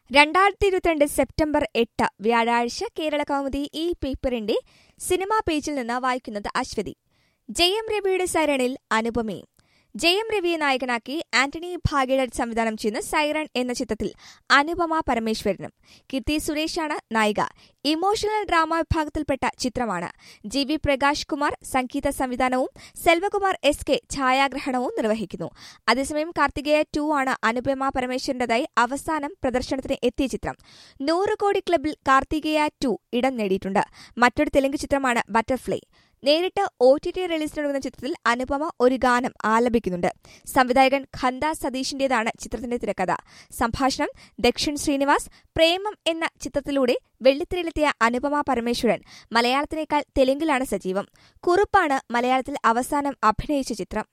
രണ്ടായിരത്തി ഇരുപത്തിരണ്ട് സെപ്റ്റംബർ എട്ട് വ്യാഴാഴ്ച കേരള കൗമുദി ഈ പേപ്പറിന്റെ സിനിമാ പേജിൽ നിന്ന് വായിക്കുന്നത് അശ്വതി ജയം രവിയുടെ സൈറണിൽ അനുപമയും ജയം രവിയെ നായകനാക്കി ആന്റണി ഭാഗ്യരാജ് സംവിധാനം ചെയ്യുന്ന സൈറൺ എന്ന ചിത്രത്തിൽ അനുപമ പരമേശ്വരനും കീർത്തി സുരേഷാണ് നായിക ഇമോഷണൽ ഡ്രാമ വിഭാഗത്തിൽപ്പെട്ട ചിത്രമാണ് ജി വി പ്രകാശ് കുമാർ സംഗീത സംവിധാനവും സെൽവകുമാർ എസ് കെ ഛായാഗ്രഹണവും നിർവഹിക്കുന്നു അതേസമയം കാർത്തികേയ ടു ആണ് അനുപമ പരമേശ്വരന്റേതായി അവസാനം പ്രദർശനത്തിന് എത്തിയ ചിത്രം നൂറ് കോടി ക്ലബിൽ കാർത്തികേയ ടു ഇടം നേടിയിട്ടുണ്ട് മറ്റൊരു തെലുങ്ക് ചിത്രമാണ് ബട്ടർഫ്ലൈ നേരിട്ട് ഒ ടി ടി റിലീസിനൊരുങ്ങുന്ന ചിത്രത്തിൽ അനുപമ ഒരു ഗാനം ആലപിക്കുന്നുണ്ട് സംവിധായകൻ ഖന്ദ സതീഷിന്റേതാണ് ചിത്രത്തിന്റെ തിരക്കഥ സംഭാഷണം ദക്ഷിൺ ശ്രീനിവാസ് പ്രേമം എന്ന ചിത്രത്തിലൂടെ വെള്ളിത്തിരയിലെത്തിയ അനുപമ പരമേശ്വരൻ മലയാളത്തിനേക്കാൾ തെലുങ്കിലാണ് സജീവം കുറുപ്പാണ് മലയാളത്തിൽ അവസാനം അഭിനയിച്ച ചിത്രം